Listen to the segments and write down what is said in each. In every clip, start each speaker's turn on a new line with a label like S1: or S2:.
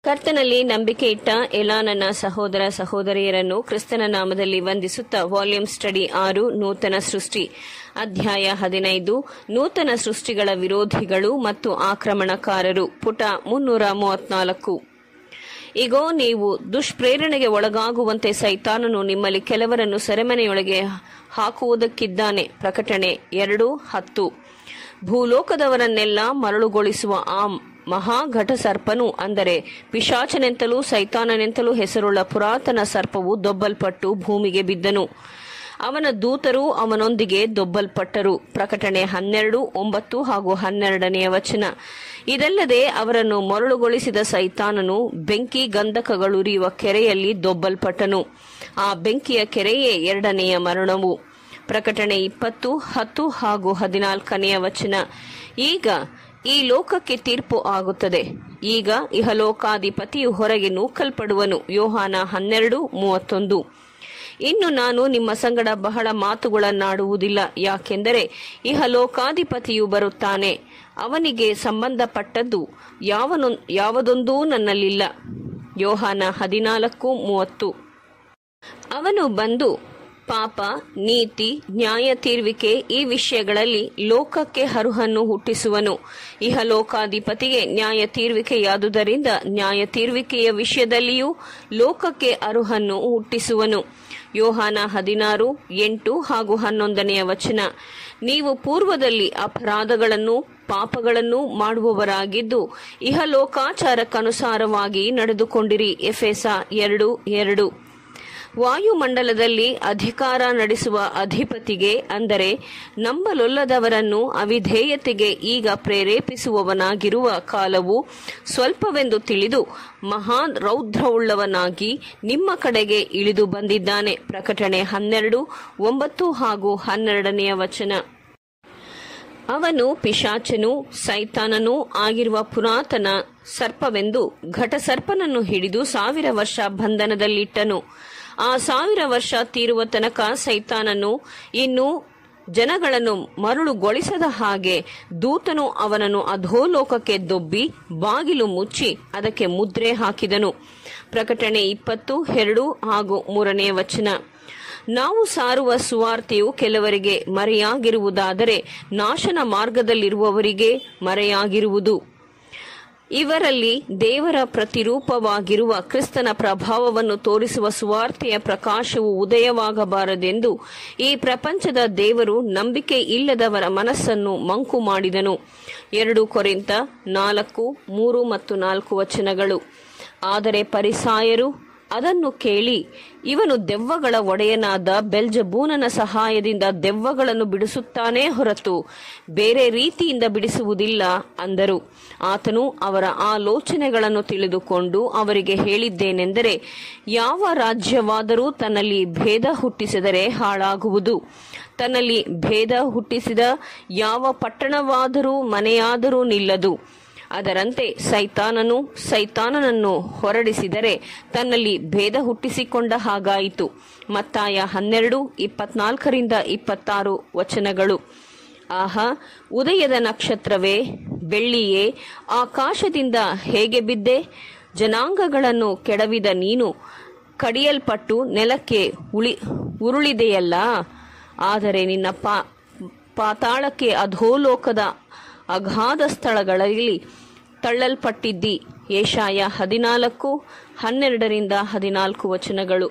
S1: ಕರ್ತನಲ್ಲಿ ನಂಬಿಕೆ ಇಟ್ಟ ಎಲ್ಲಾ ನನ್ನ ಸಹೋದರ ಸಹೋದರಿಯರನ್ನು ಕ್ರಿಸ್ತನ ನಾಮದಲ್ಲಿ ವಂದಿಸುತ್ತಾ ವಾಲ್ಯೂಮ್ ಸ್ಟಡಿ ಆರು ನೂತನ ಸೃಷ್ಟಿ ಅಧ್ಯಾಯ ಹದಿನೈದು ನೂತನ ಸೃಷ್ಟಿಗಳ ವಿರೋಧಿಗಳು ಮತ್ತು ಆಕ್ರಮಣಕಾರರು ಪುಟ ಮುನ್ನೂರ ಮೂವತ್ನಾಲ್ಕು ಈಗೋ ನೀವು ದುಷ್ಪ್ರೇರಣೆಗೆ ಒಳಗಾಗುವಂತೆ ಸೈತಾನನು ನಿಮ್ಮಲ್ಲಿ ಕೆಲವರನ್ನು ಸೆರೆಮನೆಯೊಳಗೆ ಹಾಕುವುದಕ್ಕಿದ್ದಾನೆ ಪ್ರಕಟಣೆ ಎರಡು ಹತ್ತು ಭೂಲೋಕದವರನ್ನೆಲ್ಲ ಮರಳುಗೊಳಿಸುವ ಆ ಮಹಾಘಟ ಸರ್ಪನು ಅಂದರೆ ಪಿಶಾಚನೆಂತಲೂ ಸೈತಾನನೆಂತಲೂ ಹೆಸರುಳ್ಳ ಪುರಾತನ ಸರ್ಪವು ದೊಬ್ಬಲ್ಪಟ್ಟು ಭೂಮಿಗೆ ಬಿದ್ದನು ಅವನ ದೂತರು ಅವನೊಂದಿಗೆ ದೊಬ್ಬಲ್ಪಟ್ಟರು ಪ್ರಕಟಣೆ ಹನ್ನೆರಡು ಒಂಬತ್ತು ಹಾಗೂ ಹನ್ನೆರಡನೆಯ ವಚನ ಇದಲ್ಲದೆ ಅವರನ್ನು ಮರಳುಗೊಳಿಸಿದ ಸೈತಾನನು ಬೆಂಕಿ ಗಂಧಕಗಳುರಿಯುವ ಕೆರೆಯಲ್ಲಿ ದೊಬ್ಬಲ್ಪಟ್ಟನು ಆ ಬೆಂಕಿಯ ಕೆರೆಯೇ ಎರಡನೆಯ ಮರಣವು ಪ್ರಕಟಣೆ ಇಪ್ಪತ್ತು ಹತ್ತು ಹಾಗೂ ಹದಿನಾಲ್ಕನೆಯ ವಚನ ಈಗ ಈ ಲೋಕಕ್ಕೆ ತೀರ್ಪು ಆಗುತ್ತದೆ ಈಗ ಇಹಲೋಕಾಧಿಪತಿಯು ಹೊರಗೆ ನೂಕಲ್ಪಡುವನು ಯೋಹಾನ ಹನ್ನೆರಡು ಮೂವತ್ತೊಂದು ಇನ್ನು ನಾನು ನಿಮ್ಮ ಸಂಗಡ ಬಹಳ ಮಾತುಗಳನ್ನಾಡುವುದಿಲ್ಲ ಯಾಕೆಂದರೆ ಇಹಲೋಕಾಧಿಪತಿಯು ಬರುತ್ತಾನೆ ಅವನಿಗೆ ಸಂಬಂಧಪಟ್ಟದ್ದು ಯಾವನೊ ಯಾವುದೊಂದೂ ನನ್ನಲ್ಲಿಲ್ಲ ಯೋಹಾನ ಹದಿನಾಲ್ಕು ಮೂವತ್ತು ಅವನು ಬಂದು ಪಾಪ ನೀತಿ ನ್ಯಾಯ ತೀರ್ವಿಕೆ ಈ ವಿಷಯಗಳಲ್ಲಿ ಲೋಕಕ್ಕೆ ಹರುಹನ್ನು ಹುಟ್ಟಿಸುವನು ಇಹಲೋಕಾಧಿಪತಿಗೆ ನ್ಯಾಯ ತೀರ್ವಿಕೆಯಾದುದರಿಂದ ನ್ಯಾಯ ತೀರ್ವಿಕೆಯ ವಿಷಯದಲ್ಲಿಯೂ ಲೋಕಕ್ಕೆ ಅರುಹನ್ನು ಹುಟ್ಟಿಸುವನು ಯೋಹಾನ ಹದಿನಾರು ಎಂಟು ಹಾಗೂ ಹನ್ನೊಂದನೆಯ ವಚನ ನೀವು ಪೂರ್ವದಲ್ಲಿ ಅಪರಾಧಗಳನ್ನು ಪಾಪಗಳನ್ನು ಮಾಡುವವರಾಗಿದ್ದು ಇಹಲೋಕಾಚಾರಕ್ಕನುಸಾರವಾಗಿ ನಡೆದುಕೊಂಡಿರಿ ಎಫೆಸ ಎರಡು ಎರಡು ವಾಯುಮಂಡಲದಲ್ಲಿ ಅಧಿಕಾರ ನಡೆಸುವ ಅಧಿಪತಿಗೆ ಅಂದರೆ ನಂಬಲೊಲ್ಲದವರನ್ನು ಅವಿಧೇಯತೆಗೆ ಈಗ ಪ್ರೇರೇಪಿಸುವವನಾಗಿರುವ ಕಾಲವು ಸ್ವಲ್ಪವೆಂದು ತಿಳಿದು ಮಹಾನ್ ರೌದ್ರವುಳ್ಳವನಾಗಿ ನಿಮ್ಮ ಕಡೆಗೆ ಇಳಿದು ಬಂದಿದ್ದಾನೆ ಪ್ರಕಟಣೆ ಹನ್ನೆರಡು ಒಂಬತ್ತು ಹಾಗೂ ಹನ್ನೆರಡನೆಯ ವಚನ ಅವನು ಪಿಶಾಚನೂ ಸೈತಾನನೂ ಆಗಿರುವ ಪುರಾತನ ಸರ್ಪವೆಂದು ಘಟಸರ್ಪನನ್ನು ಹಿಡಿದು ಸಾವಿರ ವರ್ಷ ಬಂಧನದಲ್ಲಿಟ್ಟನು ಆ ಸಾವಿರ ವರ್ಷ ತೀರುವ ತನಕ ಸೈತಾನನು ಇನ್ನು ಜನಗಳನ್ನು ಮರಳುಗೊಳಿಸದ ಹಾಗೆ ದೂತನು ಅವನನ್ನು ಅಧೋಲೋಕಕ್ಕೆ ದೊಬ್ಬಿ ಬಾಗಿಲು ಮುಚ್ಚಿ ಅದಕ್ಕೆ ಮುದ್ರೆ ಹಾಕಿದನು ಪ್ರಕಟಣೆ ಇಪ್ಪತ್ತು ಎರಡು ಹಾಗೂ ಮೂರನೇ ವಚನ ನಾವು ಸಾರುವ ಸುವಾರ್ತೆಯು ಕೆಲವರಿಗೆ ಮರೆಯಾಗಿರುವುದಾದರೆ ನಾಶನ ಮಾರ್ಗದಲ್ಲಿರುವವರಿಗೆ ಮರೆಯಾಗಿರುವುದು ಇವರಲ್ಲಿ ದೇವರ ಪ್ರತಿರೂಪವಾಗಿರುವ ಕ್ರಿಸ್ತನ ಪ್ರಭಾವವನ್ನು ತೋರಿಸುವ ಸುವಾರ್ತೆಯ ಪ್ರಕಾಶವು ಉದಯವಾಗಬಾರದೆಂದು ಈ ಪ್ರಪಂಚದ ದೇವರು ನಂಬಿಕೆ ಇಲ್ಲದವರ ಮನಸ್ಸನ್ನು ಮಂಕು ಮಾಡಿದನು ಎರಡು ಕೊರಿಂತ ನಾಲ್ಕು ಮೂರು ಮತ್ತು ನಾಲ್ಕು ವಚನಗಳು ಆದರೆ ಪರಿಸಾಯರು ಅದನ್ನು ಕೇಳಿ ಇವನು ದೆವ್ವಗಳ ಒಡೆಯನಾದ ಬೆಲ್ಜಬೂನನ ಸಹಾಯದಿಂದ ದೆವ್ವಗಳನ್ನು ಬಿಡಿಸುತ್ತಾನೇ ಹೊರತು ಬೇರೆ ರೀತಿಯಿಂದ ಬಿಡಿಸುವುದಿಲ್ಲ ಅಂದರು ಆತನು ಅವರ ಆಲೋಚನೆಗಳನ್ನು ತಿಳಿದುಕೊಂಡು ಅವರಿಗೆ ಹೇಳಿದ್ದೇನೆಂದರೆ ಯಾವ ರಾಜ್ಯವಾದರೂ ತನ್ನಲ್ಲಿ ಭೇದ ಹುಟ್ಟಿಸಿದರೆ ಹಾಳಾಗುವುದು ತನ್ನಲ್ಲಿ ಭೇದ ಹುಟ್ಟಿಸಿದ ಯಾವ ಪಟ್ಟಣವಾದರೂ ಮನೆಯಾದರೂ ನಿಲ್ಲದು ಅದರಂತೆ ಸೈತಾನನು ಸೈತಾನನನ್ನು ಹೊರಡಿಸಿದರೆ ತನ್ನಲ್ಲಿ ಭೇದ ಹುಟ್ಟಿಸಿಕೊಂಡ ಹಾಗಾಯಿತು ಮತ್ತಾಯ ಹನ್ನೆರಡು ಇಪ್ಪತ್ನಾಲ್ಕರಿಂದ ಇಪ್ಪತ್ತಾರು ವಚನಗಳು ಆಹಾ ಉದಯದ ನಕ್ಷತ್ರವೇ ಬೆಳ್ಳಿಯೇ ಆಕಾಶದಿಂದ ಹೇಗೆ ಬಿದ್ದೆ ಜನಾಂಗಗಳನ್ನು ಕೆಡವಿದ ನೀನು ಕಡಿಯಲ್ಪಟ್ಟು ನೆಲಕ್ಕೆ ಉಳಿ ಉರುಳಿದೆಯಲ್ಲ ಆದರೆ ನಿನ್ನ ಪಾ ಪಾತಾಳಕ್ಕೆ ಅಧೋಲೋಕದ ಅಗಾಧ ಸ್ಥಳಗಳಲ್ಲಿ ತಳ್ಳಲ್ಪಟ್ಟಿದ್ದಿ ಏಷಾಯ ಹದಿನಾಲ್ಕು ಹನ್ನೆರಡರಿಂದ ಹದಿನಾಲ್ಕು ವಚನಗಳು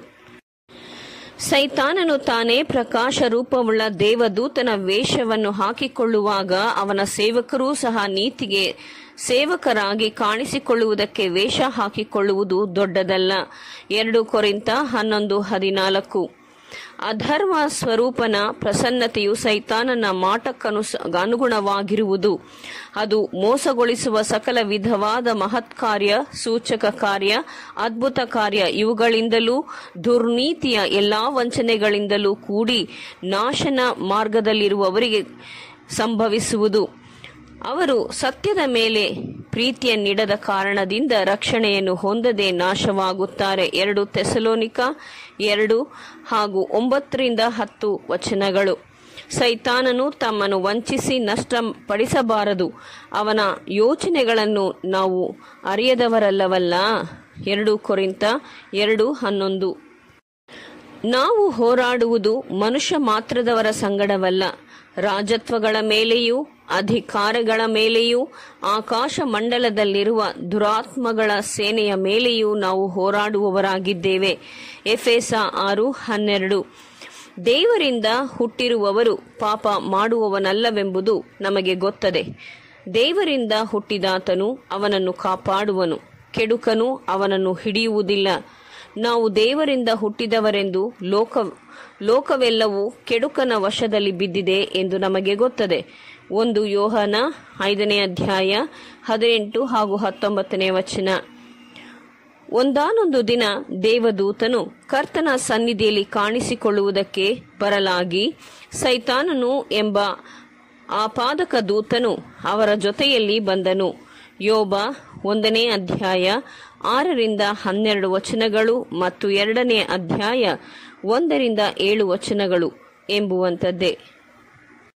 S1: ಸೈತಾನನು ತಾನೇ ಪ್ರಕಾಶ ರೂಪವುಳ್ಳ ದೇವದೂತನ ವೇಷವನ್ನು ಹಾಕಿಕೊಳ್ಳುವಾಗ ಅವನ ಸೇವಕರೂ ಸಹ ನೀತಿಗೆ ಸೇವಕರಾಗಿ ಕಾಣಿಸಿಕೊಳ್ಳುವುದಕ್ಕೆ ವೇಷ ಹಾಕಿಕೊಳ್ಳುವುದು ದೊಡ್ಡದಲ್ಲ ಎರಡು ಕೊರಿಂತ ಹನ್ನೊಂದು ಹದಿನಾಲ್ಕು ಅಧರ್ಮ ಸ್ವರೂಪನ ಪ್ರಸನ್ನತೆಯು ಸೈತಾನನ ಮಾಟಕ್ಕನುಸ ಅನುಗುಣವಾಗಿರುವುದು ಅದು ಮೋಸಗೊಳಿಸುವ ಸಕಲ ವಿಧವಾದ ಮಹತ್ ಕಾರ್ಯ ಸೂಚಕ ಕಾರ್ಯ ಅದ್ಭುತ ಕಾರ್ಯ ಇವುಗಳಿಂದಲೂ ದುರ್ನೀತಿಯ ಎಲ್ಲಾ ವಂಚನೆಗಳಿಂದಲೂ ಕೂಡಿ ನಾಶನ ಮಾರ್ಗದಲ್ಲಿರುವವರಿಗೆ ಸಂಭವಿಸುವುದು ಅವರು ಸತ್ಯದ ಮೇಲೆ ಪ್ರೀತಿಯನ್ನಿಡದ ಕಾರಣದಿಂದ ರಕ್ಷಣೆಯನ್ನು ಹೊಂದದೆ ನಾಶವಾಗುತ್ತಾರೆ ಎರಡು ತೆಸಲೋನಿಕ ಎರಡು ಹಾಗೂ ಒಂಬತ್ತರಿಂದ ಹತ್ತು ವಚನಗಳು ಸೈತಾನನು ತಮ್ಮನ್ನು ವಂಚಿಸಿ ನಷ್ಟಪಡಿಸಬಾರದು ಅವನ ಯೋಚನೆಗಳನ್ನು ನಾವು ಅರಿಯದವರಲ್ಲವಲ್ಲ ಎರಡು ಕೊರಿಂತ ಎರಡು ಹನ್ನೊಂದು ನಾವು ಹೋರಾಡುವುದು ಮನುಷ್ಯ ಮಾತ್ರದವರ ಸಂಗಡವಲ್ಲ ರಾಜತ್ವಗಳ ಮೇಲೆಯೂ ಅಧಿಕಾರಗಳ ಮೇಲೆಯೂ ಆಕಾಶ ಮಂಡಲದಲ್ಲಿರುವ ದುರಾತ್ಮಗಳ ಸೇನೆಯ ಮೇಲೆಯೂ ನಾವು ಹೋರಾಡುವವರಾಗಿದ್ದೇವೆ ಎಫೆಸ ಆರು ಹನ್ನೆರಡು ದೇವರಿಂದ ಹುಟ್ಟಿರುವವರು ಪಾಪ ಮಾಡುವವನಲ್ಲವೆಂಬುದು ನಮಗೆ ಗೊತ್ತದೆ ದೇವರಿಂದ ಹುಟ್ಟಿದಾತನು ಅವನನ್ನು ಕಾಪಾಡುವನು ಕೆಡುಕನು ಅವನನ್ನು ಹಿಡಿಯುವುದಿಲ್ಲ ನಾವು ದೇವರಿಂದ ಹುಟ್ಟಿದವರೆಂದು ಲೋಕ ಲೋಕವೆಲ್ಲವೂ ಕೆಡುಕನ ವಶದಲ್ಲಿ ಬಿದ್ದಿದೆ ಎಂದು ನಮಗೆ ಗೊತ್ತದೆ ಒಂದು ಯೋಹನ ಐದನೇ ಅಧ್ಯಾಯ ಹದಿನೆಂಟು ಹಾಗೂ ಹತ್ತೊಂಬತ್ತನೇ ವಚನ ಒಂದಾನೊಂದು ದಿನ ದೇವದೂತನು ಕರ್ತನ ಸನ್ನಿಧಿಯಲ್ಲಿ ಕಾಣಿಸಿಕೊಳ್ಳುವುದಕ್ಕೆ ಬರಲಾಗಿ ಸೈತಾನನು ಎಂಬ ಆಪಾದಕ ದೂತನು ಅವರ ಜೊತೆಯಲ್ಲಿ ಬಂದನು ಯೋಬ ಒಂದನೇ ಅಧ್ಯಾಯ ಆರರಿಂದ ಹನ್ನೆರಡು ವಚನಗಳು ಮತ್ತು ಎರಡನೇ ಅಧ್ಯಾಯ ಒಂದರಿಂದ ಏಳು ವಚನಗಳು ಎಂಬುವಂಥದ್ದೇ